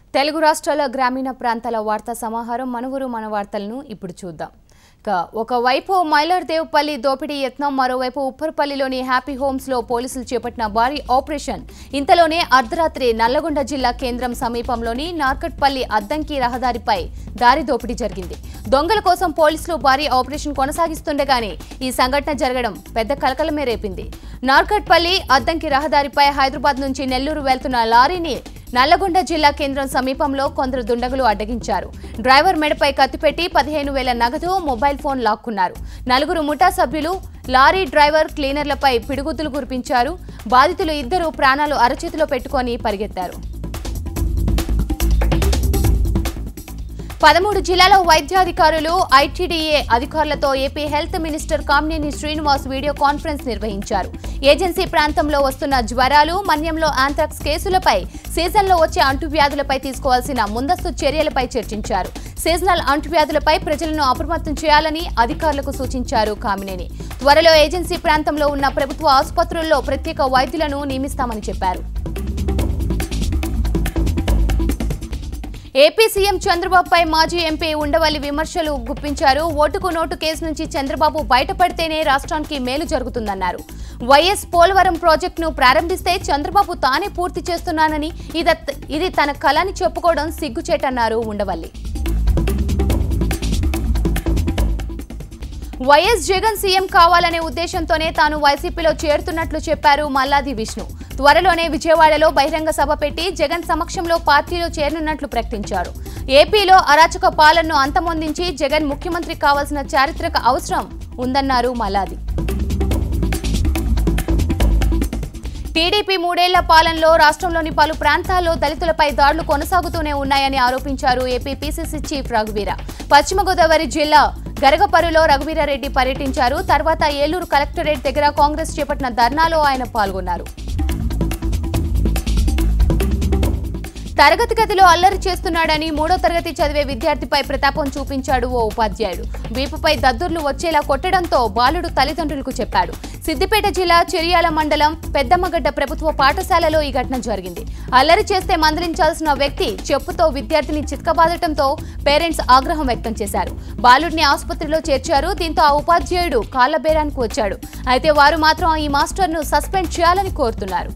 తెలుగు రాష్ట్రాల గ్రామీణ ప్రాంతాల వార్తా సమాహారం మనవురు మన వార్తలను ఇప్పుడు చూద్దాం ఇక ఒకవైపు మైలర్దేవ్పల్లి దోపిడీ యత్నం మరోవైపు ఉప్పర్పల్లిలోని హ్యాపీ హోమ్స్ లో పోలీసులు చేపట్టిన భారీ ఆపరేషన్ ఇంతలోనే అర్ధరాత్రి నల్లగొండ జిల్లా కేంద్రం సమీపంలోని నార్కట్పల్లి అద్దంకి రహదారిపై దారి దోపిడీ జరిగింది దొంగల కోసం పోలీసులు భారీ ఆపరేషన్ కొనసాగిస్తుండగానే ఈ సంఘటన జరగడం పెద్ద కలకలమే రేపింది నార్కట్పల్లి అద్దంకి రహదారిపై హైదరాబాద్ నుంచి నెల్లూరు వెళ్తున్న లారీని నల్లగొండ జిల్లా కేంద్రం సమీపంలో కొందరు దుండగులు అడ్డగించారు డ్రైవర్ మెడపై కత్తిపెట్టి పదిహేను వేల నగదు మొబైల్ ఫోన్ లాక్కున్నారు నలుగురు ముఠా సభ్యులు లారీ డ్రైవర్ క్లీనర్లపై పిడుగుద్దులు కురిపించారు బాధితులు ఇద్దరు ప్రాణాలు అరచేతిలో పెట్టుకొని పరిగెత్తారు పదమూడు జిల్లాల వైద్యాధికారులు ఐటీడీఏ అధికారులతో AP health minister Kamineni Srinivas video conference నిర్వహించారు ఏజెన్సీ ప్రాంతంలో వస్తున్న జ్వరాలు మన్యంలో ఆంథ్రాక్స్ కేసులపై సీజన్లో వచ్చే అంటువ్యాధులపై తీసుకోవాల్సిన ముందస్తు చర్యలపై చర్చించారు సీజనల్ అంటువ్యాధులపై ప్రజలను అప్రమత్తం చేయాలని అధికారులకు సూచించారు కామినేని త్వరలో ఏజెన్సీ ప్రాంతంలో ఉన్న ప్రభుత్వ ఆసుపత్రుల్లో ప్రత్యేక వైద్యులను నియమిస్తామని చెప్పారు ఏపీ సీఎం చంద్రబాబుపై మాజీ ఎంపీ ఉండవల్లి విమర్శలు గుప్పించారు ఓటుకు నోటు కేసు నుంచి చంద్రబాబు బయటపడితేనే రాష్ట్రానికి మేలు జరుగుతుందన్నారు వైఎస్ పోలవరం ప్రాజెక్టును ప్రారంభిస్తే చంద్రబాబు తానే పూర్తి చేస్తున్నానని ఇదత్- ఇది తన కళని చెప్పుకోవడం సిగ్గుచేటన్నారు ఉండవల్లి వైఎస్ జగన్ సీఎం కావాలనే ఉద్దేశంతోనే తాను వైసీపీలో చేరుతున్నట్లు చెప్పారు మల్లాది విష్ణు త్వరలోనే విజయవాడలో బహిరంగ సభ పెట్టి జగన్ సమక్షంలో పార్టీలో చేరనున్నట్లు ప్రకటించారు ఏపీలో అరాచక పాలనను అంతమొందించి జగన్ ముఖ్యమంత్రి కావాల్సిన చారిత్రక అవసరం ఉందన్నారు మల్లాది టీడీపీ మూడేళ్ల పాలనలో రాష్ట్రంలోని పలు ప్రాంతాల్లో దళితులపై దాడులు కొనసాగుతూనే ఉన్నాయని ఆరోపించారు ఏపీ పీసీసీ చీఫ్ రఘువీర పశ్చిమ గోదావరి జిల్లా గరగపరులో రఘువీరారెడ్డి పర్యటించారు తర్వాత ఏలూరు కలెక్టరేట్ దగ్గర కాంగ్రెస్ చేపట్టిన ధర్నాలో ఆయన పాల్గొన్నారు తరగతి గదిలో అల్లరి చేస్తున్నాడని మూడో తరగతి చదివే విద్యార్థిపై ప్రతాపం చూపించాడు ఓ ఉపాధ్యాయుడు వీపుపై దద్దుర్లు వచ్చేలా కొట్టడంతో బాలుడు తల్లిదండ్రులకు చెప్పాడు సిద్దిపేట జిల్లా చెరియాల మండలం పెద్దమ్మగడ్డ ప్రభుత్వ పాఠశాలలో ఈ ఘటన జరిగింది అల్లరి చేస్తే మందలించాల్సిన వ్యక్తి చెప్పుతో విద్యార్థిని చిత్కబాదటంతో పేరెంట్స్ ఆగ్రహం వ్యక్తం చేశారు బాలుడిని ఆసుపత్రిలో చేర్చారు దీంతో ఆ ఉపాధ్యాయుడు కాళ్లబేరానికి వచ్చాడు అయితే వారు మాత్రం ఈ మాస్టర్ను సస్పెండ్ చేయాలని కోరుతున్నారు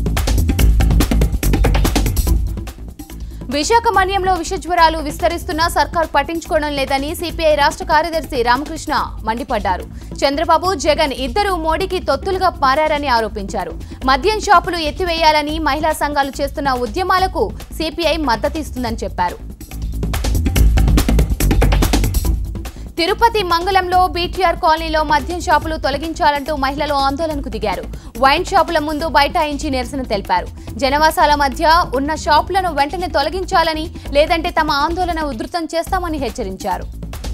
విశాఖ మన్యంలో విషజ్వరాలు విస్తరిస్తున్నా సర్కార్ పట్టించుకోవడం లేదని సిపిఐ రాష్ట్ర కార్యదర్శి రామకృష్ణ మండిపడ్డారు చంద్రబాబు జగన్ ఇద్దరు మోడీకి తొత్తులుగా మారారని ఆరోపించారు మద్యం షాపులు ఎత్తివేయాలని మహిళా సంఘాలు చేస్తున్న ఉద్యమాలకు సిపిఐ మద్దతిస్తుందని చెప్పారు తిరుపతి మంగళంలో బీటీఆర్ కాలనీలో మద్యం షాపులు తొలగించాలంటూ మహిళలు ఆందోళనకు దిగారు వైన్ షాపుల ముందు బైఠాయించి నిరసన తెలిపారు జనవాసాల మధ్య ఉన్న షాపులను వెంటనే తొలగించాలని లేదంటే తమ ఆందోళన ఉధృతం చేస్తామని హెచ్చరించారు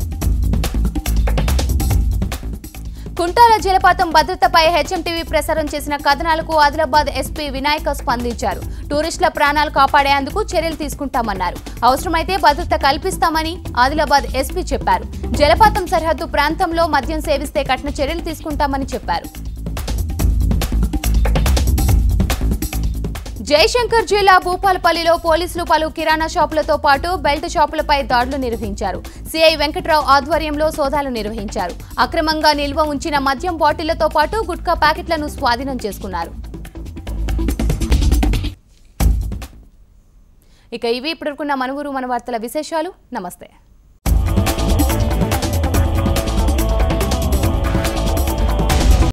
కుంటాల జలపాతం భద్రతపై హెచ్ఎంటీవీ ప్రసారం చేసిన కథనాలకు ఆదిలాబాద్ ఎస్పీ వినాయక స్పందించారు టూరిస్టుల ప్రాణాలు కాపాడేందుకు చర్యలు తీసుకుంటామన్నారు అవసరమైతే భద్రత కల్పిస్తామని ఆదిలాబాద్ ఎస్పీ చెప్పారు జలపాతం సరిహద్దు ప్రాంతంలో మద్యం సేవిస్తే కఠిన చర్యలు తీసుకుంటామని చెప్పారు జయశంకర్ జిల్లా భూపాలపల్లిలో పోలీసులు పలు కిరాణా షాపులతో పాటు బెల్ట్ షాపులపై దాడులు నిర్వహించారు సిఐ వెంకట్రావు ఆధ్వర్యంలో సోదాలు నిర్వహించారు అక్రమంగా నిల్వ ఉంచిన మద్యం బాటిళ్లతో పాటు గుట్కా ప్యాకెట్లను స్వాధీనం చేసుకున్నారు ఇక ఇవి ఇప్పటివరకున్న మనవూరు మన వార్తల విశేషాలు నమస్తే